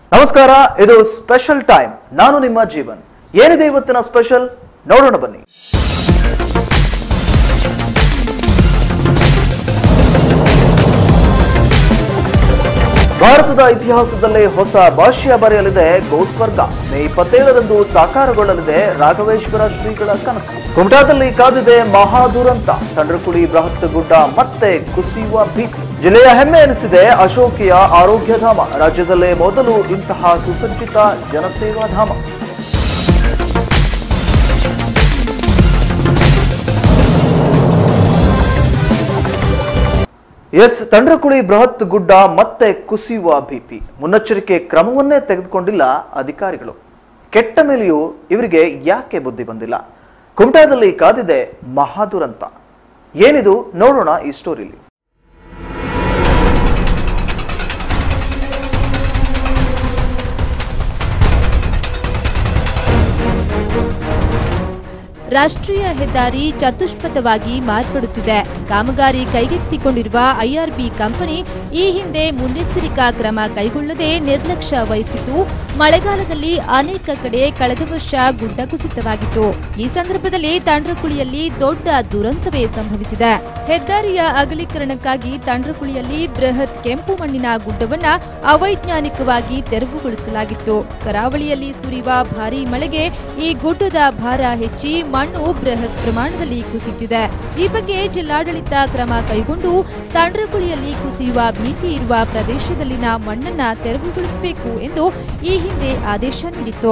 ನಮಸ್ಕಾರ ಇದು special time ನಾನು ನಿಮ್ಮ ಜೀವನ್ ಏನಿದೆ ಇವತ್ತಿನ ಸ್ಪೆಷಲ್ ನೋಡೋಣ ಬನ್ನಿ ಭಾರತದ ಇತಿಹಾಸದಲ್ಲೇ ಹೊಸ ಭಾಷ್ಯ ಬರೆಯಲಿದೆ ಗೋಸ್ವರ್ಗ ಮೇ ಇಪ್ಪತ್ತೇಳರಂದು ಸಾಕಾರಗೊಳ್ಳಲಿದೆ ರಾಘವೇಶ್ವರ ಶ್ರೀಗಳ ಕನಸು ಕುಮಟಾದಲ್ಲಿ ಕಾದಿದೆ ಮಹಾದುರಂತ ತಂಡ್ರಕುಳಿ ಬೃಹತ್ ಗುಡ್ಡ ಮತ್ತೆ ಕುಸಿಯುವ ಭೀತಿ ಜಿಲ್ಲೆಯ ಹೆಮ್ಮೆ ಎನಿಸಿದೆ ಅಶೋಕಿಯ ಆರೋಗ್ಯಧಾಮ ರಾಜ್ಯದಲ್ಲೇ ಮೊದಲು ಇಂತಹ ಸುಸಜ್ಜಿತ ಜನಸೇವಾ ಧಾಮ ಎಸ್ ತಂಡ್ರಕುಳಿ ಬೃಹತ್ ಗುಡ್ಡ ಮತ್ತೆ ಕುಸಿಯುವ ಭೀತಿ ಮುನ್ನೆಚ್ಚರಿಕೆ ಕ್ರಮವನ್ನೇ ತೆಗೆದುಕೊಂಡಿಲ್ಲ ಅಧಿಕಾರಿಗಳು ಕೆಟ್ಟ ಮೇಲೆಯೂ ಇವರಿಗೆ ಯಾಕೆ ಬುದ್ಧಿ ಬಂದಿಲ್ಲ ಕುಮಟಾದಲ್ಲಿ ಕಾದಿದೆ ಮಹಾದುರಂತ ಏನಿದು ನೋಡೋಣ ಈ ಸ್ಟೋರಿಲಿ ರಾಷ್ಟ್ರೀಯ ಹೆದ್ದಾರಿ ಚತುಷ್ಪಥವಾಗಿ ಮಾರ್ಪಡುತ್ತಿದೆ ಕಾಮಗಾರಿ ಕೈಗೆತ್ತಿಕೊಂಡಿರುವ ಐಆರ್ಬಿ ಕಂಪನಿ ಈ ಹಿಂದೆ ಮುನ್ನೆಚ್ಚರಿಕಾ ಕ್ರಮ ಕೈಗೊಳ್ಳದೆ ನಿರ್ಲಕ್ಷ್ಯ ವಹಿಸಿದ್ದು ಮಳೆಗಾಲದಲ್ಲಿ ಅನೇಕ ಕಡೆ ಕಳೆದ ವರ್ಷ ಗುಡ್ಡ ಕುಸಿತವಾಗಿತ್ತು ಈ ಸಂದರ್ಭದಲ್ಲಿ ತಂಡ್ರಕುಳಿಯಲ್ಲಿ ದೊಡ್ಡ ದುರಂತವೇ ಸಂಭವಿಸಿದೆ ಹೆದ್ದಾರಿಯ ಅಗಲೀಕರಣಕ್ಕಾಗಿ ತಂಡ್ರಕುಳಿಯಲ್ಲಿ ಬೃಹತ್ ಕೆಂಪು ಮಣ್ಣಿನ ಗುಡ್ಡವನ್ನ ಅವೈಜ್ಞಾನಿಕವಾಗಿ ತೆರವುಗೊಳಿಸಲಾಗಿತ್ತು ಕರಾವಳಿಯಲ್ಲಿ ಸುರಿಯುವ ಭಾರೀ ಮಳೆಗೆ ಈ ಗುಡ್ಡದ ಭಾರ ಹೆಚ್ಚಿ ಮಣ್ಣು ಬೃಹತ್ ಪ್ರಮಾಣದಲ್ಲಿ ಕುಸಿತಿದೆ ಈ ಬಗ್ಗೆ ಜಿಲ್ಲಾಡಳಿತ ಕ್ರಮ ಕೈಗೊಂಡು ತಂಡ್ರಕುಳಿಯಲ್ಲಿ ಕುಸಿಯುವ ಭೀತಿ ಇರುವ ಪ್ರದೇಶದಲ್ಲಿನ ಮಣ್ಣನ್ನ ತೆರವುಗೊಳಿಸಬೇಕು ಎಂದು ಈ ಹಿಂದೆ ಆದೇಶ ನೀಡಿತ್ತು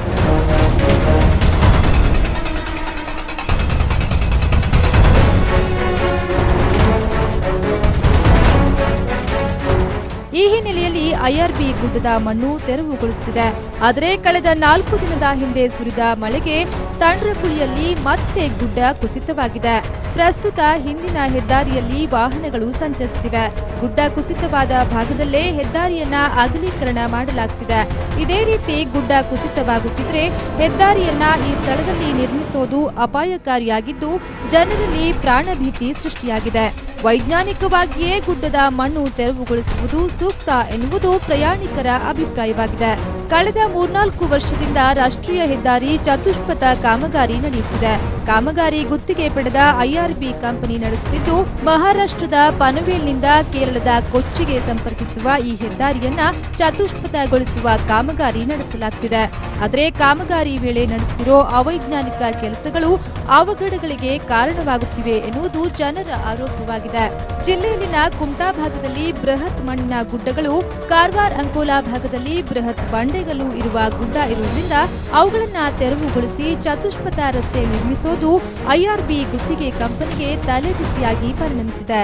ಈ ಹಿನ್ನೆಲೆಯಲ್ಲಿ ಐಆರ್ಬಿ ಗುಡ್ಡದ ಮಣ್ಣು ತೆರವುಗೊಳಿಸುತ್ತಿದೆ ಆದರೆ ಕಳೆದ ನಾಲ್ಕು ದಿನದ ಹಿಂದೆ ಸುರಿದ ಮಳೆಗೆ ತಂಡ್ರಕುಳಿಯಲ್ಲಿ ಮತ್ತೆ ಗುಡ್ಡ ಕುಸಿತವಾಗಿದೆ ಪ್ರಸ್ತುತ ಹಿಂದಿನ ಹೆದ್ದಾರಿಯಲ್ಲಿ ವಾಹನಗಳು ಸಂಚರಿಸುತ್ತಿವೆ ಗುಡ್ಡ ಕುಸಿತವಾದ ಭಾಗದಲ್ಲೇ ಹೆದ್ದಾರಿಯನ್ನ ಅಗಲೀಕರಣ ಮಾಡಲಾಗ್ತಿದೆ ಇದೇ ರೀತಿ ಗುಡ್ಡ ಕುಸಿತವಾಗುತ್ತಿದ್ರೆ ಹೆದ್ದಾರಿಯನ್ನ ಈ ಸ್ಥಳದಲ್ಲಿ ನಿರ್ಮಿಸೋದು ಅಪಾಯಕಾರಿಯಾಗಿದ್ದು ಜನರಲ್ಲಿ ಪ್ರಾಣಭೀತಿ ಸೃಷ್ಟಿಯಾಗಿದೆ ವೈಜ್ಞಾನಿಕವಾಗಿಯೇ ಗುಡ್ಡದ ಮಣ್ಣು ತೆರವುಗೊಳಿಸುವುದು ಸೂಕ್ತ ಎನ್ನುವುದು ಪ್ರಯಾಣಿಕರ ಅಭಿಪ್ರಾಯವಾಗಿದೆ ಕಳೆದ ಮೂರ್ನಾಲ್ಕು ವರ್ಷದಿಂದ ರಾಷ್ಟ್ರೀಯ ಹೆದ್ದಾರಿ ಚತುಷ್ಪಥ ಕಾಮಗಾರಿ ನಡೆಯುತ್ತಿದೆ ಕಾಮಗಾರಿ ಗುತ್ತಿಗೆ ಪಡೆದ ಐಆರ್ಬಿ ಕಂಪನಿ ನಡೆಸುತ್ತಿದ್ದು ಮಹಾರಾಷ್ಟ್ರದ ಪನವೇಲ್ನಿಂದ ಕೇರಳದ ಕೊಚ್ಚಿಗೆ ಸಂಪರ್ಕಿಸುವ ಈ ಹೆದ್ದಾರಿಯನ್ನ ಚತುಷ್ಪಥಗೊಳಿಸುವ ಕಾಮಗಾರಿ ನಡೆಸಲಾಗ್ತಿದೆ ಆದರೆ ಕಾಮಗಾರಿ ವೇಳೆ ನಡೆಸುತ್ತಿರೋ ಅವೈಜ್ಞಾನಿಕ ಕೆಲಸಗಳು ಅವಘಡಗಳಿಗೆ ಕಾರಣವಾಗುತ್ತಿವೆ ಎನ್ನುವುದು ಜನರ ಆರೋಪವಾಗಿದೆ ಜಿಲ್ಲೆಯಲ್ಲಿನ ಕುಮಟಾ ಭಾಗದಲ್ಲಿ ಬೃಹತ್ ಮಣ್ಣಿನ ಗುಡ್ಡಗಳು ಕಾರವಾರ ಅಂಕೋಲಾ ಭಾಗದಲ್ಲಿ ಬೃಹತ್ ಬಂಡೆಗಳು ಇರುವ ಗುಡ್ಡ ಇರುವುದರಿಂದ ಅವುಗಳನ್ನ ತೆರವುಗೊಳಿಸಿ ಚತುಷ್ಪಥ ರಸ್ತೆ ನಿರ್ಮಿಸೋದು ಐಆರ್ಬಿ ಗುತ್ತಿಗೆ ಕಂಪನಿಗೆ ತಲೆಬಿಸಿಯಾಗಿ ಪರಿಣಮಿಸಿದೆ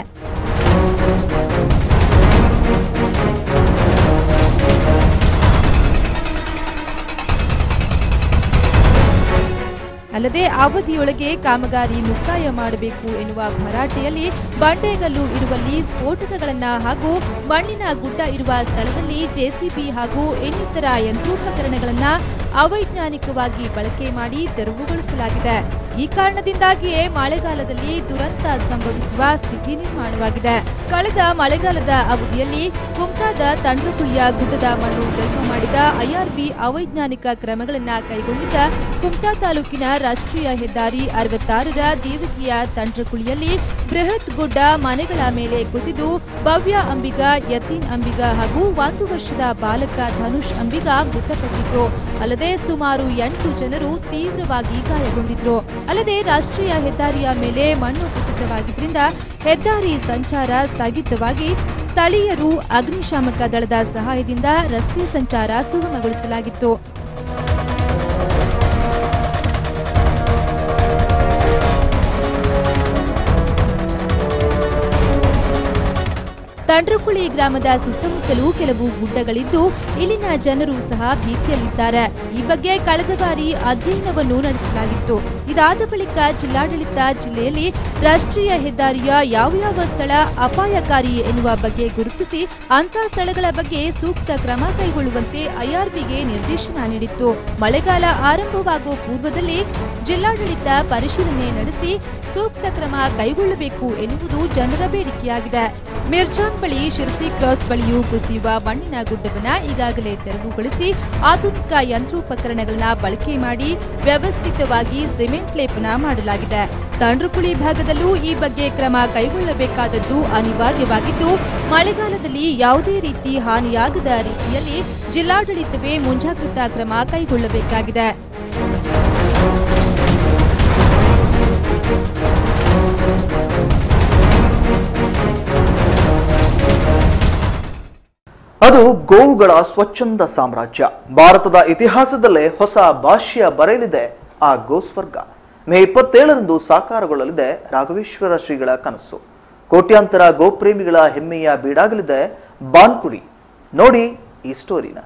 ಅಲ್ಲದೆ ಅವಧಿಯೊಳಗೆ ಕಾಮಗಾರಿ ಮುಕ್ತಾಯ ಮಾಡಬೇಕು ಎನ್ನುವ ಭರಾಟೆಯಲ್ಲಿ ಬಂಡೆಗಲ್ಲು ಇರುವಲ್ಲಿ ಸ್ಫೋಟಕಗಳನ್ನ ಹಾಗೂ ಮಣ್ಣಿನ ಗುಡ್ಡ ಇರುವ ಸ್ಥಳದಲ್ಲಿ ಜೆಸಿಬಿ ಹಾಗೂ ಇನ್ನಿತರ ಯಂತ್ರೋಪಕರಣಗಳನ್ನ ಅವೈಜ್ಞಾನಿಕವಾಗಿ ಬಳಕೆ ಮಾಡಿ ತೆರವುಗೊಳಿಸಲಾಗಿದೆ ಈ ಕಾರಣದಿಂದಾಗಿಯೇ ಮಳೆಗಾಲದಲ್ಲಿ ದುರಂತ ಸಂಭವಿಸುವ ಸ್ಥಿತಿ ನಿರ್ಮಾಣವಾಗಿದೆ ಕಳೆದ ಮಳೆಗಾಲದ ಅವಧಿಯಲ್ಲಿ ಕುಮಟಾದ ತಂಡ್ರಕುಳಿಯ ಗುಡ್ಡದ ಮಣ್ಣು ತೆರವು ಮಾಡಿದ ಐಆರ್ಬಿ ಅವೈಜ್ಞಾನಿಕ ಕ್ರಮಗಳನ್ನ ಕೈಗೊಂಡಿದ್ದ ಕುಮಟಾ ತಾಲೂಕಿನ ರಾಷ್ಟ್ರೀಯ ಹೆದ್ದಾರಿ ಅರವತ್ತಾರರ ದೇವಕಿಯ ತಂಡ್ರಕುಳಿಯಲ್ಲಿ ಬೃಹತ್ ಗುಡ್ಡ ಮನೆಗಳ ಮೇಲೆ ಕುಸಿದು ಭವ್ಯ ಅಂಬಿಗ ಯತೀನ್ ಅಂಬಿಗ ಹಾಗೂ ಒಂದು ವರ್ಷದ ಬಾಲಕ ಧನುಷ್ ಅಂಬಿಗ ಮೃತಪಟ್ಟಿದ್ರು ಅಲ್ಲದೆ ಸುಮಾರು ಎಂಟು ಜನರು ತೀವ್ರವಾಗಿ ಗಾಯಗೊಂಡಿದ್ರು ಅಲ್ಲದೆ ರಾಷ್ಟ್ರೀಯ ಹೆದ್ದಾರಿಯ ಮೇಲೆ ಮಣ್ಣು ಕುಸಿತವಾಗಿದ್ರಿಂದ ಹೆದ್ದಾರಿ ಸಂಚಾರ ಸ್ಥಗಿತವಾಗಿ ಸ್ಥಳೀಯರು ಅಗ್ನಿಶಾಮಕ ದಳದ ಸಹಾಯದಿಂದ ರಸ್ತೆ ಸಂಚಾರ ಸುಗಮಗೊಳಿಸಲಾಗಿತ್ತು ತಂಡ್ರಕುಳಿ ಗ್ರಾಮದ ಸುತ್ತಮುತ್ತಲೂ ಕೆಲವು ಗುಡ್ಡಗಳಿದ್ದು ಇಲ್ಲಿನ ಜನರು ಸಹ ಭೀತಿಯಲ್ಲಿದ್ದಾರೆ ಈ ಬಗ್ಗೆ ಕಳೆದ ಬಾರಿ ಅಧ್ಯಯನವನ್ನು ನಡೆಸಲಾಗಿತ್ತು ಇದಾದ ಬಳಿಕ ಜಿಲ್ಲಾಡಳಿತ ಜಿಲ್ಲೆಯಲ್ಲಿ ರಾಷ್ಟ್ರೀಯ ಹೆದ್ದಾರಿಯ ಯಾವ ಯಾವ ಸ್ಥಳ ಅಪಾಯಕಾರಿ ಎನ್ನುವ ಬಗ್ಗೆ ಗುರುತಿಸಿ ಅಂತ ಸ್ಥಳಗಳ ಬಗ್ಗೆ ಸೂಕ್ತ ಕ್ರಮ ಕೈಗೊಳ್ಳುವಂತೆ ಐಆರ್ಬಿಗೆ ನಿರ್ದೇಶನ ನೀಡಿತ್ತು ಮಳೆಗಾಲ ಆರಂಭವಾಗುವ ಪೂರ್ವದಲ್ಲಿ ಜಿಲ್ಲಾಡಳಿತ ಪರಿಶೀಲನೆ ನಡೆಸಿ ಸೂಕ್ತ ಕ್ರಮ ಕೈಗೊಳ್ಳಬೇಕು ಎನ್ನುವುದು ಜನರ ಬೇಡಿಕೆಯಾಗಿದೆ ಮಿರ್ಜಾನ್ ಬಳಿ ಶಿರಸಿ ಕ್ರಾಸ್ ಬಳಿಯೂ ಕುಸಿಯುವ ಮಣ್ಣಿನ ಗುಡ್ಡವನ್ನ ಈಗಾಗಲೇ ತೆರವುಗೊಳಿಸಿ ಆಧುನಿಕ ಯಂತ್ರೋಪಕರಣಗಳನ್ನ ಬಳಕೆ ಮಾಡಿ ವ್ಯವಸ್ಥಿತವಾಗಿ ಸಿಮೆಂಟ್ ಲೇಪನ ಮಾಡಲಾಗಿದೆ ತಂಡ್ರುಕುಳಿ ಭಾಗದಲ್ಲೂ ಈ ಬಗ್ಗೆ ಕ್ರಮ ಕೈಗೊಳ್ಳಬೇಕಾದದ್ದು ಅನಿವಾರ್ಯವಾಗಿದ್ದು ಮಳೆಗಾಲದಲ್ಲಿ ಯಾವುದೇ ರೀತಿ ಹಾನಿಯಾಗದ ರೀತಿಯಲ್ಲಿ ಜಿಲ್ಲಾಡಳಿತವೇ ಮುಂಜಾಗ್ರತಾ ಕ್ರಮ ಕೈಗೊಳ್ಳಬೇಕಾಗಿದೆ ಅದು ಗೋವುಗಳ ಸ್ವಚ್ಛಂದ ಸಾಮ್ರಾಜ್ಯ ಭಾರತದ ಇತಿಹಾಸದಲ್ಲೇ ಹೊಸ ಭಾಷ್ಯ ಬರೆಯಲಿದೆ ಆ ಗೋಸ್ವರ್ಗ ಮೇ ಇಪ್ಪತ್ತೇಳರಂದು ಸಾಕಾರಗೊಳ್ಳಲಿದೆ ರಾಘವೇಶ್ವರ ಶ್ರೀಗಳ ಕನಸು ಕೋಟ್ಯಾಂತರ ಗೋಪ್ರೇಮಿಗಳ ಹೆಮ್ಮೆಯ ಬೀಡಾಗಲಿದೆ ಬಾನ್ಕುಳಿ ನೋಡಿ ಈ ಸ್ಟೋರಿನ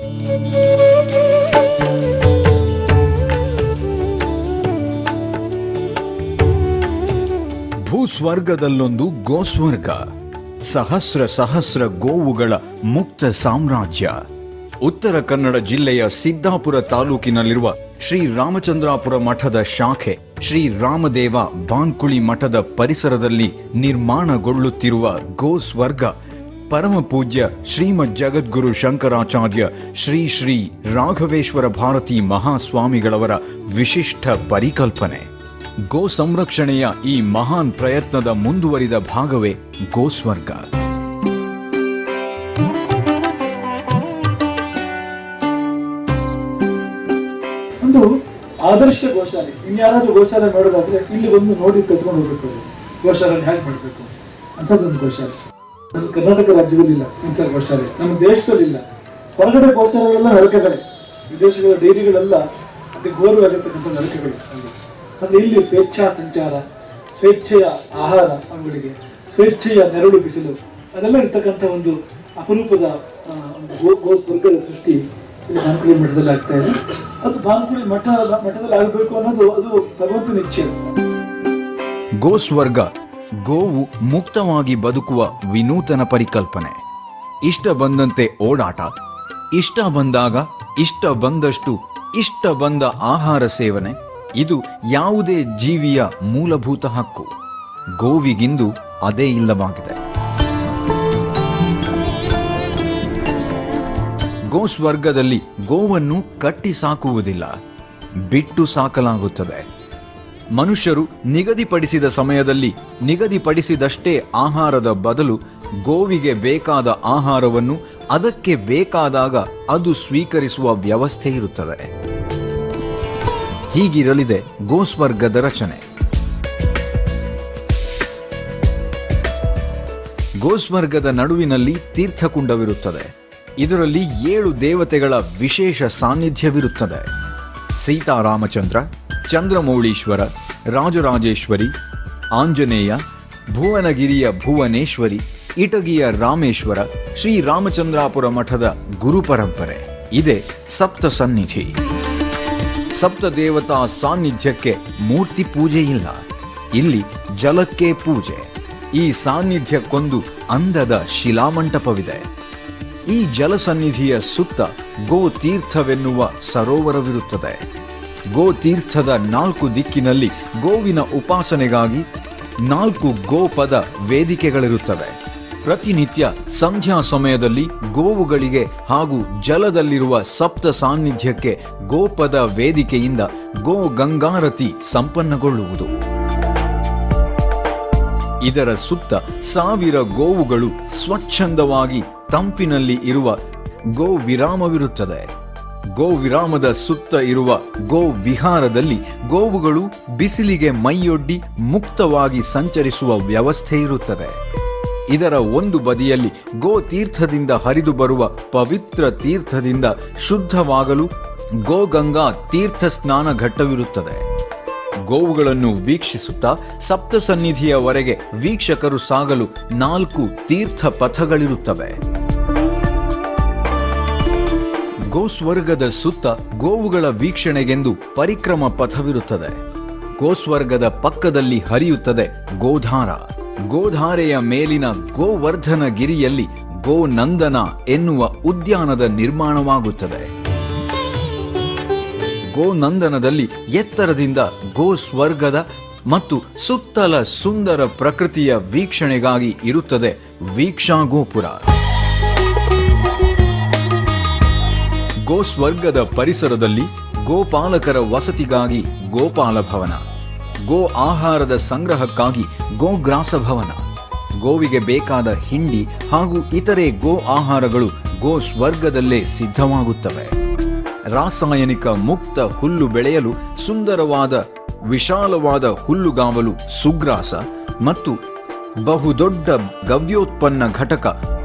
ಭೂಸ್ವರ್ಗದಲ್ಲೊಂದು ಗೋಸ್ವರ್ಗ ಸಹಸ್ರ ಸಹಸ್ರ ಗೋವುಗಳ ಮುಕ್ತ ಸಾಮ್ರಾಜ್ಯ ಉತ್ತರ ಕನ್ನಡ ಜಿಲ್ಲೆಯ ಸಿದ್ದಾಪುರ ತಾಲೂಕಿನಲ್ಲಿರುವ ಶ್ರೀ ರಾಮಚಂದ್ರಾಪುರ ಮಠದ ಶಾಖೆ ಶ್ರೀ ರಾಮದೇವ ಬಾನ್ಕುಳಿ ಮಠದ ಪರಿಸರದಲ್ಲಿ ನಿರ್ಮಾಣಗೊಳ್ಳುತ್ತಿರುವ ಗೋಸ್ವರ್ಗ ಪರಮ ಪೂಜ್ಯ ಶ್ರೀಮದ್ ಜಗದ್ಗುರು ಶಂಕರಾಚಾರ್ಯ ಶ್ರೀ ಶ್ರೀ ರಾಘವೇಶ್ವರ ಭಾರತಿ ಮಹಾಸ್ವಾಮಿಗಳವರ ವಿಶಿಷ್ಟ ಪರಿಕಲ್ಪನೆ ಗೋ ಸಂರಕ್ಷಣೆಯ ಈ ಮಹಾನ್ ಪ್ರಯತ್ನದ ಮುಂದುವರಿದ ಭಾಗವೇ ಗೋಸ್ವರ್ಗ ಒಂದು ಆದರ್ಶ ಗೋಶಾಲೆ ಇನ್ಯಾರಾದ್ರೂ ಗೋಶಾಲೆ ಮಾಡೋದಾದ್ರೆ ಇಲ್ಲಿ ಬಂದು ನೋಡಿ ಕತ್ಕೊಂಡು ಹೋಗ್ಬೇಕು ಅವ್ರು. ಗೋಶಾಲೆ ಹೇಗೆ ಮಾಡಬೇಕು ಅಂಥದ್ದೊಂದು ಗೋಶಾಲೆ ನಮ್ಮ ಕರ್ನಾಟಕ ರಾಜ್ಯದಲ್ಲಿಲ್ಲ ಇಂಥ ಗೋಶಾಲೆ ನಮ್ಮ ದೇಶದಲ್ಲಿಲ್ಲ ಹೊರಗಡೆ ಗೋಶಾಲೆಗಳೆಲ್ಲ ನರಕಗಳೇ ವಿದೇಶಗಳ ಡೈರಿಗಳೆಲ್ಲ ಅತಿ ಘೋರವಾಗಿರ್ತಕ್ಕಂಥ ನರಕಗಳು ಅಲ್ಲಿ. ಅಂದ್ರೆ ಇಲ್ಲಿ ಸ್ವೇಚ್ಛಾ ಸಂಚಾರ ಸ್ವೇಚ್ಛೆಯ ಆಹಾರ ಅವುಗಳಿಗೆ ಸ್ವೇಚ್ಛೆಯ ನೆರಳು ಬಿಸಿಲು ಅದೆಲ್ಲ ಇರ್ತಕ್ಕಂಥ ಒಂದು ಅಪರೂಪದ ಆ, ಒಂದು ಗೋ ಗೋ ಸ್ವರ್ಗದ ಸೃಷ್ಟಿ ಇಲ್ಲಿ ಬಾನ್ಕುಳಿ ಮಠದಲ್ಲಿ ಆಗ್ತಾ ಇದೆ ಅದು ಬಾನ್ಕುಳಿ ಮಠ ಮಠದಲ್ಲಿ ಆಗಬೇಕು ಅನ್ನೋದು ಅದು ಭಗವಂತನ ಇಚ್ಛೆ ಗೋಸ್ವರ್ಗ ಗೋವು ಮುಕ್ತವಾಗಿ ಬದುಕುವ ವಿನೂತನ ಪರಿಕಲ್ಪನೆ ಇಷ್ಟ ಬಂದಂತೆ ಓಡಾಟ ಇಷ್ಟ ಬಂದಾಗ ಇಷ್ಟ ಬಂದಷ್ಟು ಇಷ್ಟ ಬಂದ ಆಹಾರ ಸೇವನೆ ಇದು ಯಾವುದೇ ಜೀವಿಯ ಮೂಲಭೂತ ಹಕ್ಕು ಗೋವಿಗಿಂದು ಅದೇ ಇಲ್ಲವಾಗಿದೆ ಗೋಸ್ವರ್ಗದಲ್ಲಿ ಗೋವನ್ನು ಕಟ್ಟಿ ಸಾಕುವುದಿಲ್ಲ ಬಿಟ್ಟು ಸಾಕಲಾಗುತ್ತದೆ ಮನುಷ್ಯರು ನಿಗದಿಪಡಿಸಿದ ಸಮಯದಲ್ಲಿ ನಿಗದಿಪಡಿಸಿದಷ್ಟೇ ಆಹಾರದ ಬದಲು ಗೋವಿಗೆ ಬೇಕಾದ ಆಹಾರವನ್ನು ಅದಕ್ಕೆ ಬೇಕಾದಾಗ ಅದು ಸ್ವೀಕರಿಸುವ ವ್ಯವಸ್ಥೆ ಇರುತ್ತದೆ ಹೀಗಿರಲಿದೆ ಗೋಸ್ವರ್ಗದ ರಚನೆ ಗೋಸ್ವರ್ಗದ ನಡುವಿನಲ್ಲಿ ತೀರ್ಥಕುಂಡವಿರುತ್ತದೆ ಇದರಲ್ಲಿ ಏಳು ದೇವತೆಗಳ ವಿಶೇಷ ಸಾನ್ನಿಧ್ಯವಿರುತ್ತದೆ ಸೀತಾರಾಮಚಂದ್ರ ಚಂದ್ರಮೌಳೀಶ್ವರ ರಾಜರಾಜೇಶ್ವರಿ ಆಂಜನೇಯ ಭುವನಗಿರಿಯ ಭುವನೇಶ್ವರಿ ಇಟಗಿಯ ರಾಮೇಶ್ವರ ಶ್ರೀ ರಾಮಚಂದ್ರಾಪುರ ಮಠದ ಗುರುಪರಂಪರೆ ಇದೆ ಸಪ್ತ ಸನ್ನಿಧಿ ಸಪ್ತ ದೇವತಾ ಸಾನ್ನಿಧ್ಯಕ್ಕೆ ಮೂರ್ತಿ ಪೂಜೆ ಇಲ್ಲ ಇಲ್ಲಿ ಜಲಕ್ಕೆ ಪೂಜೆ ಈ ಸಾನ್ನಿಧ್ಯಕ್ಕೊಂದು ಅಂದದ ಶಿಲಾಮಂಟಪವಿದೆ ಈ ಜಲಸನ್ನಿಧಿಯ ಸುತ್ತ ಗೋತೀರ್ಥವೆನ್ನುವ ಸರೋವರವಿರುತ್ತದೆ ಗೋತೀರ್ಥದ ನಾಲ್ಕು ದಿಕ್ಕಿನಲ್ಲಿ ಗೋವಿನ ಉಪಾಸನೆಗಾಗಿ ನಾಲ್ಕು ಗೋಪದ ವೇದಿಕೆಗಳಿರುತ್ತವೆ ಪ್ರತಿನಿತ್ಯ ಸಂಧ್ಯಾ ಸಮಯದಲ್ಲಿ ಗೋವುಗಳಿಗೆ ಹಾಗೂ ಜಲದಲ್ಲಿರುವ ಸಪ್ತ ಸಾನ್ನಿಧ್ಯಕ್ಕೆ ಗೋಪದ ವೇದಿಕೆಯಿಂದ ಗೋ ಗಂಗಾರತಿ ಸಂಪನ್ನಗೊಳ್ಳುವುದು ಇದರ ಸುತ್ತ ಸಾವಿರ ಗೋವುಗಳು ಸ್ವಚ್ಛಂದವಾಗಿ ತಂಪಿನಲ್ಲಿ ಇರುವ ಗೋ ವಿರಾಮವಿರುತ್ತದೆ ಗೋ ವಿರಾಮದ ಸುತ್ತ ಇರುವ ಗೋ ವಿಹಾರದಲ್ಲಿ ಗೋವುಗಳು ಬಿಸಿಲಿಗೆ ಮೈಯೊಡ್ಡಿ ಮುಕ್ತವಾಗಿ ಸಂಚರಿಸುವ ವ್ಯವಸ್ಥೆ ಇರುತ್ತದೆ ಇದರ ಒಂದು ಬದಿಯಲ್ಲಿ ಗೋ ತೀರ್ಥದಿಂದ ಹರಿದು ಬರುವ ಪವಿತ್ರ ತೀರ್ಥದಿಂದ ಶುದ್ಧವಾಗಲು ಗೋಗಂಗಾ ತೀರ್ಥ ಸ್ನಾನ ಘಟ್ಟವಿರುತ್ತದೆ ಗೋವುಗಳನ್ನು ವೀಕ್ಷಿಸುತ್ತಾ ಸಪ್ತ ಸನ್ನಿಧಿಯವರೆಗೆ ವೀಕ್ಷಕರು ಸಾಗಲು ನಾಲ್ಕು ತೀರ್ಥ ಪಥಗಳಿರುತ್ತವೆ ಗೋಸ್ವರ್ಗದ ಸುತ್ತ ಗೋವುಗಳ ವೀಕ್ಷಣೆಗೆಂದು ಪರಿಕ್ರಮ ಪಥವಿರುತ್ತದೆ ಗೋಸ್ವರ್ಗದ ಪಕ್ಕದಲ್ಲಿ ಹರಿಯುತ್ತದೆ ಗೋಧಾರ ಗೋಧಾರೆಯ ಮೇಲಿನ ಗೋವರ್ಧನ ಗಿರಿಯಲ್ಲಿ ಗೋನಂದನ ಎನ್ನುವ ಉದ್ಯಾನದ ನಿರ್ಮಾಣವಾಗುತ್ತದೆ ಗೋನಂದನದಲ್ಲಿ ಎತ್ತರದಿಂದ ಗೋಸ್ವರ್ಗದ ಮತ್ತು ಸುತ್ತಲ ಸುಂದರ ಪ್ರಕೃತಿಯ ವೀಕ್ಷಣೆಗಾಗಿ ಇರುತ್ತದೆ ವೀಕ್ಷಾ ಗೋಪುರ ಗೋಸ್ವರ್ಗದ ಪರಿಸರದಲ್ಲಿ ಗೋಪಾಲಕರ ವಸತಿಗಾಗಿ ಗೋಪಾಲ ಭವನ ಗೋ ಆಹಾರದ ಸಂಗ್ರಹಕ್ಕಾಗಿ ಗೋಗ್ರಾಸ ಭವನ ಗೋವಿಗೆ ಬೇಕಾದ ಹಿಂಡಿ ಹಾಗೂ ಇತರೆ ಗೋ ಆಹಾರಗಳು ಗೋ ಸ್ವರ್ಗದಲ್ಲೇ ಸಿದ್ಧವಾಗುತ್ತವೆ ರಾಸಾಯನಿಕ ಮುಕ್ತ ಹುಲ್ಲು ಬೆಳೆಯಲು ಸುಂದರವಾದ ವಿಶಾಲವಾದ ಹುಲ್ಲುಗಾವಲು ಸುಗ್ರಾಸ ಮತ್ತು ಬಹುದೊಡ್ಡ ಗವ್ಯೋತ್ಪನ್ನ ಘಟಕ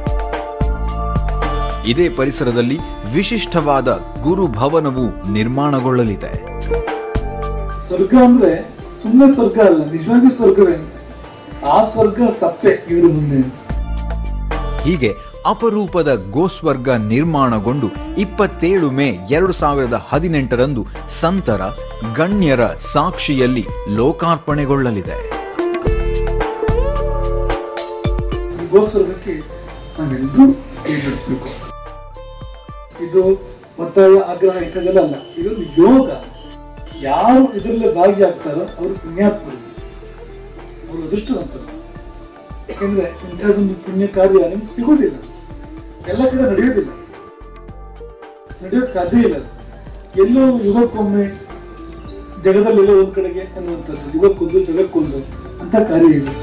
ಇದೇ ಪರಿಸರದಲ್ಲಿ ವಿಶಿಷ್ಟವಾದ ಗುರುಭವನವು ನಿರ್ಮಾಣಗೊಳ್ಳಲಿದೆ ಸ್ವರ್ಗ ಅಂದ್ರೆ ಸುಮ್ಮನೆ ಸ್ವರ್ಗ ಅಲ್ಲ ನಿಜವಾಗಿ ಸ್ವರ್ಗವೇ ಆ ಸ್ವರ್ಗ ಸತ್ಯ ಇದ್ರ ಮುಂದೆ ಹೀಗೆ ಅಪರೂಪದ ಗೋಸ್ವರ್ಗ ನಿರ್ಮಾಣಗೊಂಡು ಇಪ್ಪತ್ತೇಳು ಮೇ ಎರಡು ಸಾವಿರದ ಹದಿನೆಂಟರಂದು ಸಂತರ ಗಣ್ಯರ ಸಾಕ್ಷಿಯಲ್ಲಿ ಲೋಕಾರ್ಪಣೆಗೊಳ್ಳಲಿದೆ ಈ ಗೋಸ್ವರ್ಗಕ್ಕೆ ನಾವೆಲ್ಲರೂ ಕೈ ಜೋಡಿಸ್ಬೇಕು ಇದು ಒತ್ತಾಯ ಆಗ್ರಹ ಇಂಥದ್ದೆಲ್ಲ ಅಲ್ಲ ಇದೊಂದು ಯೋಗ ಯಾರು ಇದರಲ್ಲೇ ಭಾಗಿಯಾಗ್ತಾರೋ ಅವರು ಪುಣ್ಯಾತ್ಮರು ಅವರು ಅದೃಷ್ಟವಂತರು ಯಾಕೆಂದ್ರೆ ಇಂಥದ್ದೊಂದು ಪುಣ್ಯ ಕಾರ್ಯ ನಿಮ್ಗೆ ಸಿಗೋದಿಲ್ಲ ಎಲ್ಲ ಕಡೆ ನಡೆಯೋದಿಲ್ಲ ನಡೆಯೋಕೆ ಸಾಧ್ಯ ಇಲ್ಲ ಅದು. ಎಲ್ಲೋ ಯುಗಕ್ಕೊಮ್ಮೆ ಜಗದಲ್ಲೆಲ್ಲೋ ಒಂದ್ ಕಡೆಗೆ ಅನ್ನುವಂಥದ್ದು ಯುಗಕ್ಕೊಂದು ಜಗಕ್ಕೊಂದು ಅಂತ ಕಾರ್ಯ ಇದೆ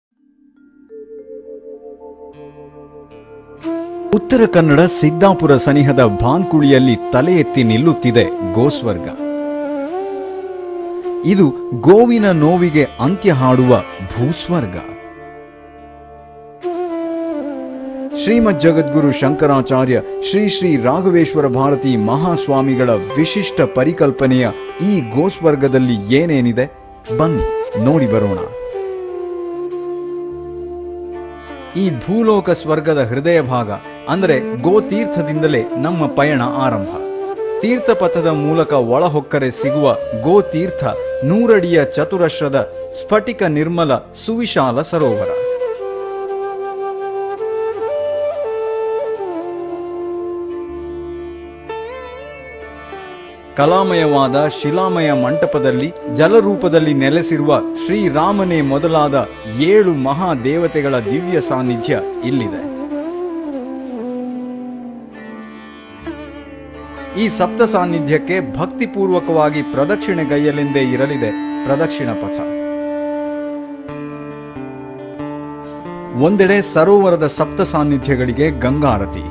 ಉತ್ತರ ಕನ್ನಡ ಸಿದ್ದಾಪುರ ಸನಿಹದ ಭಾನ್ಕುಳಿಯಲ್ಲಿ ತಲೆ ಎತ್ತಿ ನಿಲ್ಲುತ್ತಿದೆ ಗೋಸ್ವರ್ಗ ಇದು ಗೋವಿನ ನೋವಿಗೆ ಅಂತ್ಯ ಹಾಡುವ ಭೂಸ್ವರ್ಗ ಶ್ರೀಮದ್ ಜಗದ್ಗುರು ಶಂಕರಾಚಾರ್ಯ ಶ್ರೀ ಶ್ರೀ ರಾಘವೇಶ್ವರ ಭಾರತಿ ಮಹಾಸ್ವಾಮಿಗಳ ವಿಶಿಷ್ಟ ಪರಿಕಲ್ಪನೆಯ ಈ ಗೋಸ್ವರ್ಗದಲ್ಲಿ ಏನೇನಿದೆ ಬನ್ನಿ ನೋಡಿ ಬರೋಣ ಈ ಭೂಲೋಕ ಸ್ವರ್ಗದ ಹೃದಯ ಭಾಗ ಅಂದರೆ ಗೋತೀರ್ಥದಿಂದಲೇ ನಮ್ಮ ಪಯಣ ಆರಂಭ ತೀರ್ಥಪಥದ ಮೂಲಕ ಒಳಹೊಕ್ಕರೆ ಸಿಗುವ ಗೋತೀರ್ಥ ನೂರಡಿಯ ಚತುರಶ್ರದ ಸ್ಫಟಿಕ ನಿರ್ಮಲ ಸುವಿಶಾಲ ಸರೋವರ ಕಲಾಮಯವಾದ ಶಿಲಾಮಯ ಮಂಟಪದಲ್ಲಿ ಜಲರೂಪದಲ್ಲಿ ನೆಲೆಸಿರುವ ಶ್ರೀರಾಮನೇ ಮೊದಲಾದ ಏಳು ಮಹಾದೇವತೆಗಳ ದಿವ್ಯ ಸಾನ್ನಿಧ್ಯ ಇಲ್ಲಿದೆ ಈ ಸಪ್ತ ಸಾನ್ನಿಧ್ಯಕ್ಕೆ ಭಕ್ತಿಪೂರ್ವಕವಾಗಿ ಪ್ರದಕ್ಷಿಣೆಗೈಯಲೆಂದೇ ಇರಲಿದೆ ಪ್ರದಕ್ಷಿಣ ಪಥ ಒಂದೆಡೆ ಸರೋವರದ ಸಪ್ತ ಸಾನ್ನಿಧ್ಯಗಳಿಗೆ ಗಂಗಾರತಿ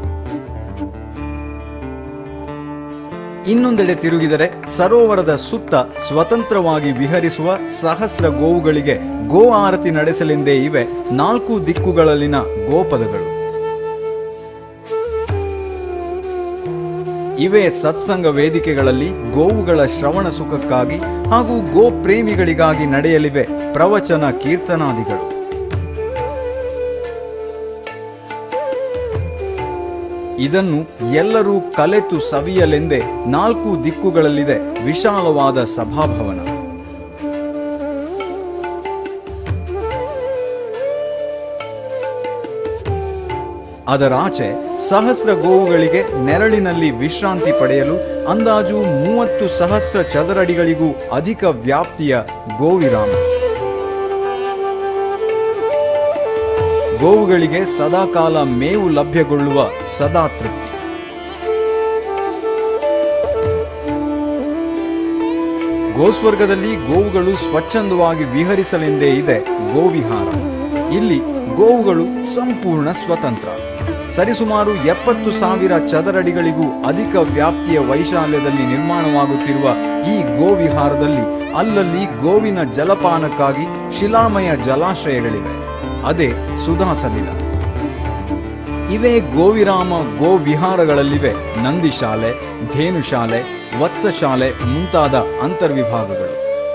ಇನ್ನೊಂದೆಡೆ ತಿರುಗಿದರೆ ಸರೋವರದ ಸುತ್ತ ಸ್ವತಂತ್ರವಾಗಿ ವಿಹರಿಸುವ ಸಹಸ್ರ ಗೋವುಗಳಿಗೆ ಗೋ ಆರತಿ ನಡೆಸಲೆಂದೇ ಇವೆ ನಾಲ್ಕು ದಿಕ್ಕುಗಳಲ್ಲಿನ ಗೋಪದಗಳು ಇವೇ ಸತ್ಸಂಗ ವೇದಿಕೆಗಳಲ್ಲಿ ಗೋವುಗಳ ಶ್ರವಣ ಸುಖಕ್ಕಾಗಿ ಹಾಗೂ ಗೋ ಪ್ರೇಮಿಗಳಿಗಾಗಿ ನಡೆಯಲಿವೆ ಪ್ರವಚನ ಕೀರ್ತನಾದಿಗಳು ಇದನ್ನು ಎಲ್ಲರೂ ಕಲೆತು ಸವಿಯಲೆಂದೇ ನಾಲ್ಕು ದಿಕ್ಕುಗಳಲ್ಲಿದೆ ವಿಶಾಲವಾದ ಸಭಾಭವನ ಅದರಾಚೆ ಸಹಸ್ರ ಗೋವುಗಳಿಗೆ ನೆರಳಿನಲ್ಲಿ ವಿಶ್ರಾಂತಿ ಪಡೆಯಲು ಅಂದಾಜು ಮೂವತ್ತು ಸಹಸ್ರ ಚದರಡಿಗಳಿಗೂ ಅಧಿಕ ವ್ಯಾಪ್ತಿಯ ಗೋವಿರಾಮ ಗೋವುಗಳಿಗೆ ಸದಾಕಾಲ ಮೇವು ಲಭ್ಯಗೊಳ್ಳುವ ಸದಾ ತೃಪ್ತಿ ಗೋಸ್ವರ್ಗದಲ್ಲಿ ಗೋವುಗಳು ಸ್ವಚ್ಛಂದವಾಗಿ ವಿಹರಿಸಲೆಂದೇ ಇದೆ ಗೋವಿಹಾರ ಇಲ್ಲಿ ಗೋವುಗಳು ಸಂಪೂರ್ಣ ಸ್ವತಂತ್ರ ಸರಿಸುಮಾರು ಎಪ್ಪತ್ತು ಸಾವಿರ ಚದರಡಿಗಳಿಗೂ ಅಧಿಕ ವ್ಯಾಪ್ತಿಯ ವೈಶಾಲ್ಯದಲ್ಲಿ ನಿರ್ಮಾಣವಾಗುತ್ತಿರುವ ಈ ಗೋವಿಹಾರದಲ್ಲಿ ಅಲ್ಲಲ್ಲಿ ಗೋವಿನ ಜಲಪಾನಕ್ಕಾಗಿ ಶಿಲಾಮಯ ಜಲಾಶಯಗಳಿವೆ ಅದೇ ಸುಧಾಸಲಿಲ ಇವೇ ಗೋವಿರಾಮ ಗೋವಿಹಾರಗಳಲ್ಲಿವೆ ನಂದಿಶಾಲೆ ಧೇನುಶಾಲೆ ವತ್ಸಶಾಲೆ ಮುಂತಾದ ಅಂತರ್ವಿಭಾಗಗಳು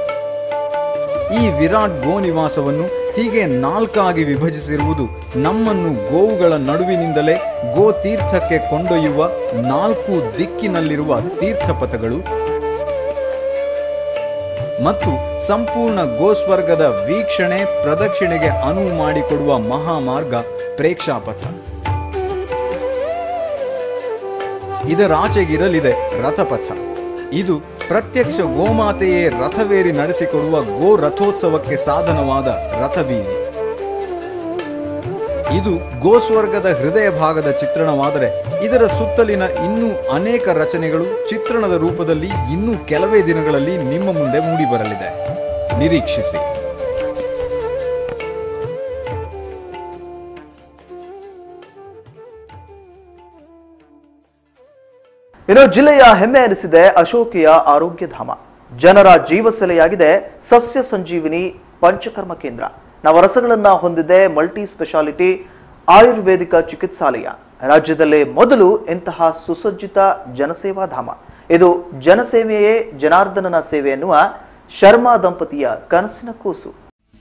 ಈ ವಿರಾಟ್ ಗೋನಿವಾಸವನ್ನು ಹೀಗೆ ನಾಲ್ಕಾಗಿ ವಿಭಜಿಸಿರುವುದು ನಮ್ಮನ್ನು ಗೋವುಗಳ ನಡುವಿನಿಂದಲೇ ಗೋತೀರ್ಥಕ್ಕೆ ಕೊಂಡೊಯ್ಯುವ ನಾಲ್ಕು ದಿಕ್ಕಿನಲ್ಲಿರುವ ತೀರ್ಥಪಥಗಳು ಮತ್ತು ಸಂಪೂರ್ಣ ಗೋಸ್ವರ್ಗದ ವೀಕ್ಷಣೆ ಪ್ರದಕ್ಷಿಣೆಗೆ ಅನುವು ಮಾಡಿಕೊಡುವ ಮಹಾಮಾರ್ಗ ಪ್ರೇಕ್ಷಾಪಥ ಇದರಾಚೆಗಿರಲಿದೆ ರಥಪಥ ಇದು ಪ್ರತ್ಯಕ್ಷ ಗೋಮಾತೆಯೇ ರಥವೇರಿ ನಡೆಸಿಕೊಡುವ ಗೋ ರಥೋತ್ಸವಕ್ಕೆ ಸಾಧನವಾದ ರಥಬೀದಿ ಇದು ಗೋಸ್ವರ್ಗದ ಹೃದಯ ಭಾಗದ ಚಿತ್ರಣವಾದರೆ ಇದರ ಸುತ್ತಲಿನ ಇನ್ನೂ ಅನೇಕ ರಚನೆಗಳು ಚಿತ್ರಣದ ರೂಪದಲ್ಲಿ ಇನ್ನೂ ಕೆಲವೇ ದಿನಗಳಲ್ಲಿ ನಿಮ್ಮ ಮುಂದೆ ಮೂಡಿಬರಲಿದೆ ನಿರೀಕ್ಷಿಸಿ ಇನ್ನು ಜಿಲ್ಲೆಯ ಹೆಮ್ಮೆ ಎನಿಸಿದೆ ಅಶೋಕಿಯ ಆರೋಗ್ಯಧಾಮ ಜನರ ಜೀವಸೆಲೆಯಾಗಿದೆ ಸಸ್ಯ ಸಂಜೀವಿನಿ ಪಂಚಕರ್ಮ ಕೇಂದ್ರ ನವರಸಗಳನ್ನ ಹೊಂದಿದೆ ಮಲ್ಟಿ ಸ್ಪೆಷಾಲಿಟಿ ಆಯುರ್ವೇದಿಕ ಚಿಕಿತ್ಸಾಲಯ ರಾಜ್ಯದಲ್ಲೇ ಮೊದಲು ಇಂತಹ ಸುಸಜ್ಜಿತ ಜನಸೇವಾಧಾಮ ಇದು ಜನಸೇವೆಯೇ ಜನಾರ್ದನನ ಸೇವೆ ಎನ್ನುವ ಶರ್ಮಾ ದಂಪತಿಯ ಕನಸಿನ ಕೂಸು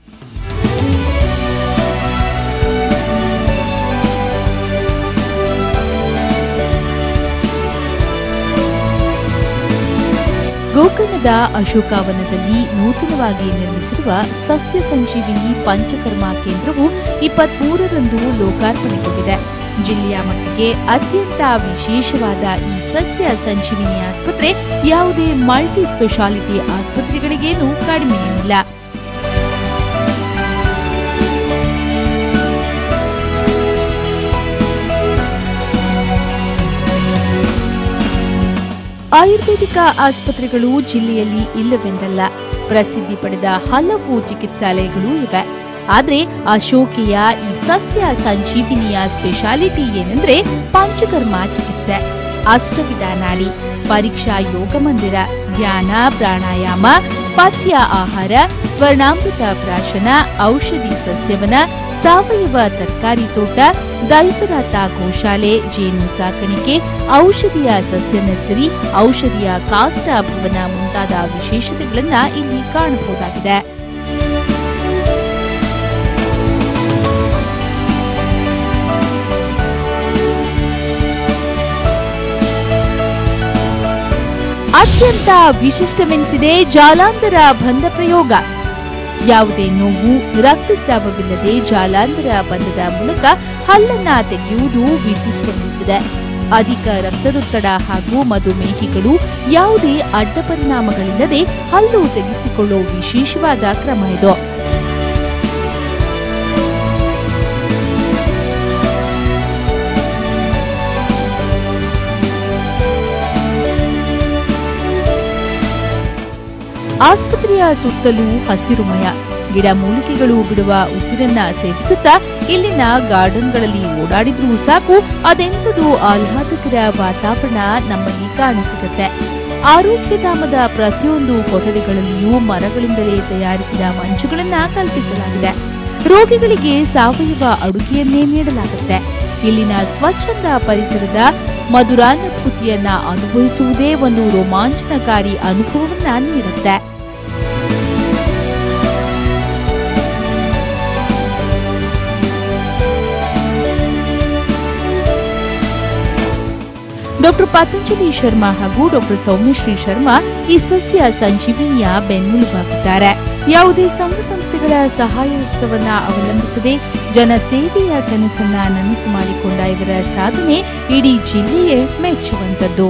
ಗೋಕರ್ಣದ ಅಶೋಕಾವನದಲ್ಲಿ ನೂತನವಾಗಿ ನಿರ್ಮಿಸಿರುವ ಸಸ್ಯ ಸಂಜೀವಿನಿ ಪಂಚಕರ್ಮ ಕೇಂದ್ರವು ಇಪ್ಪತ್ಮೂರರಂದು ಲೋಕಾರ್ಪಣೆಗೊಂಡಿದೆ ಜಿಲ್ಲೆಯ ಮಟ್ಟಿಗೆ ಅತ್ಯಂತ ವಿಶೇಷವಾದ ಈ ಸಸ್ಯ ಸಂಜೀವಿನಿ ಆಸ್ಪತ್ರೆ ಯಾವುದೇ ಮಲ್ಟಿ ಸ್ಪೆಷಾಲಿಟಿ ಆಸ್ಪತ್ರೆಗಳಿಗೇನೂ ಕಡಿಮೆಯೇನಿಲ್ಲ ಆಯುರ್ವೇದಿಕ ಆಸ್ಪತ್ರೆಗಳು ಜಿಲ್ಲೆಯಲ್ಲಿ ಇಲ್ಲವೆಂದಲ್ಲ ಪ್ರಸಿದ್ಧಿ ಪಡೆದ ಹಲವು ಚಿಕಿತ್ಸಾಲಯಗಳು ಇವೆ ಆದ್ರೆ ಅಶೋಕಿಯ ಈ ಸಸ್ಯ ಸಂಜೀವಿನಿಯ ಸ್ಪೆಷಾಲಿಟಿ ಏನೆಂದ್ರೆ ಪಂಚಕರ್ಮ ಚಿಕಿತ್ಸೆ ಅಷ್ಟವಿಧಾನಾಳಿ ಪರೀಕ್ಷಾ ಯೋಗ ಮಂದಿರ ಧ್ಯಾನ ಪ್ರಾಣಾಯಾಮ ಪಥ್ಯ ಆಹಾರ ಸ್ವರ್ಣಾಮೃತ ಪ್ರಾಶನ ಔಷಧಿ ಸಸ್ಯವನ ಸಾವಯವ ತರಕಾರಿ ತೋಟ ದೈವರಾತ ಗೋಶಾಲೆ ಜೇನು ಸಾಕಾಣಿಕೆ ಔಷಧಿಯ ಸಸ್ಯ ನರ್ಸರಿ ಔಷಧಿಯ ಕಾಷ್ಟ ಭವನ ಮುಂತಾದ ವಿಶೇಷತೆಗಳನ್ನ ಇಲ್ಲಿ ಕಾಣಬಹುದಾಗಿದೆ ಅತ್ಯಂತ ವಿಶಿಷ್ಟವೆನಿಸಿದೆ ಜಾಲಾಂಧರ ಬಂಧ ಪ್ರಯೋಗ ಯಾವುದೇ ನೋವು ರಕ್ತಸ್ರಾವವಿಲ್ಲದೆ ಜಾಲಾಂಧರ ಬಂಧದ ಮೂಲಕ ಹಲ್ಲನ್ನ ತೆಗೆಯುವುದು ವಿಶಿಷ್ಟವೆನಿಸಿದೆ ಅಧಿಕ ರಕ್ತದೊತ್ತಡ ಹಾಗೂ ಮಧುಮೇಹಿಗಳು ಯಾವುದೇ ಅಡ್ಡ ಪರಿಣಾಮಗಳಿಲ್ಲದೆ ಹಲ್ಲು ತೆಗೆಸಿಕೊಳ್ಳೋ ವಿಶೇಷವಾದ ಕ್ರಮ ಇದು ಆಸ್ಪತ್ರೆಯ ಸುತ್ತಲೂ ಹಸಿರುಮಯ ಗಿಡಮೂಲಿಕೆಗಳು ಬಿಡುವ ಉಸಿರನ್ನ ಸೇವಿಸುತ್ತಾ ಇಲ್ಲಿನ ಗಾರ್ಡನ್ಗಳಲ್ಲಿ ಓಡಾಡಿದ್ರೂ ಸಾಕು ಅದೆಂಥದು ಆಹ್ಲಾದಕರ ವಾತಾವರಣ ನಮ್ಮಲ್ಲಿ ಕಾಣಸಿಗುತ್ತೆ ಆರೋಗ್ಯಧಾಮದ ಪ್ರತಿಯೊಂದು ಕೊಠಡಿಗಳಲ್ಲಿಯೂ ಮರಗಳಿಂದಲೇ ತಯಾರಿಸಿದ ಮಂಚುಗಳನ್ನ ಕಲ್ಪಿಸಲಾಗಿದೆ ರೋಗಿಗಳಿಗೆ ಸಾವಯವ ಅಡುಗೆಯನ್ನೇ ನೀಡಲಾಗುತ್ತೆ ಇಲ್ಲಿನ ಸ್ವಚ್ಛಂದ ಪರಿಸರದ ಮಧುರಾನುಭೂತಿಯನ್ನ ಅನುಭವಿಸುವುದೇ ಒಂದು ರೋಮಾಂಚನಕಾರಿ ಅನುಭವವನ್ನ ನೀಡುತ್ತೆ ಡಾಕ್ಟರ್ ಪತಂಜಲಿ ಶರ್ಮಾ ಹಾಗೂ ಡಾಕ್ಟರ್ ಸೌಮ್ಯಶ್ರೀ ಶರ್ಮಾ ಈ ಸಸ್ಯ ಸಂಜೀವಿನಿಯ ಬೆನ್ನೆಲುಬಾಗಿದ್ದಾರೆ ಯಾವುದೇ ಸಂಘ ಸಂಸ್ಥೆಗಳ ಸಹಾಯ ಹಸ್ತವನ್ನ ಅವಲಂಬಿಸದೆ ಜನಸೇವೆಯ ಕನಸನ್ನ ನನಸು ಮಾಡಿಕೊಂಡ ಇವರ ಸಾಧನೆ ಇಡೀ ಜಿಲ್ಲೆಯೇ ಮೆಚ್ಚುವಂತದ್ದು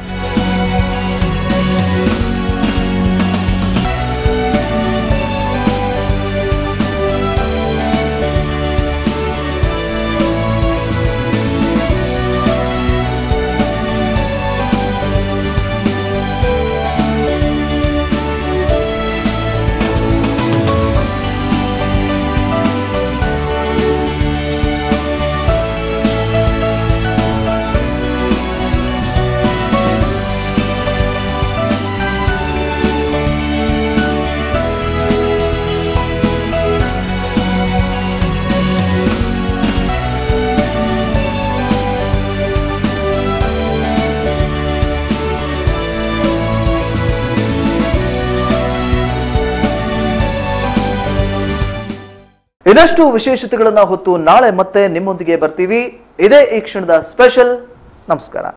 ಇನ್ನಷ್ಟು ವಿಶೇಷತೆಗಳನ್ನ ಹೊತ್ತು ನಾಳೆ ಮತ್ತೆ ನಿಮ್ಮೊಂದಿಗೆ ಬರ್ತೀವಿ ಇದೇ ಈ ಕ್ಷಣದ ಸ್ಪೆಷಲ್ ನಮಸ್ಕಾರ